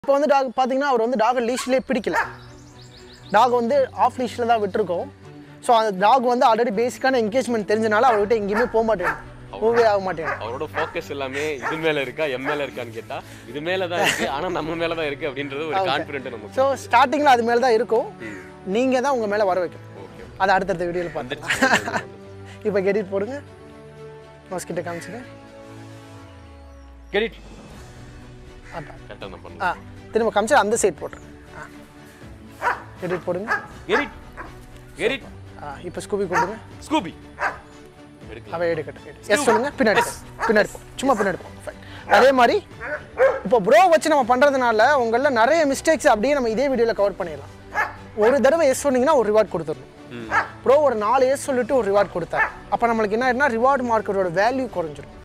இப்போ வந்து டாக் பார்த்தீங்கன்னா அவர் வந்து டாகை லீஷ்லேயே பிடிக்கல டாக் வந்து ஆஃப் லீஷில் தான் விட்டுருக்கோம் ஸோ அந்த டாக் வந்து ஆல்ரெடி பேசிக்கான என்கேஜ்மெண்ட் தெரிஞ்சனால அவர்கிட்ட எங்கேயுமே போக மாட்டேன் மூவே ஆக மாட்டேன் அவரோட ஃபோக்கஸ் எல்லாமே இது மேல இருக்கா எம் மேல இருக்கான்னு கேட்டா இது மேல தான் இருக்கு ஆனா நம்ம மேல தான் இருக்கு அப்படின்றது ஒரு கான்ஃபிடென்ட் நமக்கு ஸோ ஸ்டார்டிங்கில் அது மேலே தான் இருக்கும் நீங்கள் தான் உங்கள் மேலே வர வைக்கணும் ஓகே அதை அடுத்தடுத்த வீடியோவில் பார்த்துக்கலாம் இப்போ கெடிட் போடுங்க கிட்ட காமிச்சுங்க கெட் இட் அதான் கரெக்டா தான் ஆ பண்ணுவோம் திரும்ப காமிச்சு அந்த சைட் போட்டுருங்க ஆ எடிட் போடுங்க கெட் இட் கெட் இட் ஆ இப்போ ஸ்கூபி கொடுங்க ஸ்கூபி எடுக்கலாம் அவன் எடுக்கட்டும் எஸ் சொல்லுங்க பின்னாடி போ. பின்னாடி போ. சும்மா பின்னாடி போ. Fine. அதே மாதிரி இப்போ ப்ரோ வச்சு நம்ம பண்ணுறதுனால உங்களில் நிறைய மிஸ்டேக்ஸ் அப்படியே நம்ம இதே வீடியோவில் கவர் பண்ணிடலாம் ஒரு தடவை எஸ் சொன்னீங்கன்னா ஒரு ரிவார்ட் கொடுத்துடணும் ப்ரோ ஒரு நாலு எஸ் சொல்லிட்டு ஒரு ரிவார்ட் கொடுத்தாரு அப்போ நம்மளுக்கு என்ன ஆயிடுனா ரிவார்ட் மார்க்கெட்டோட வேல்யூ குறைஞ்சிரும்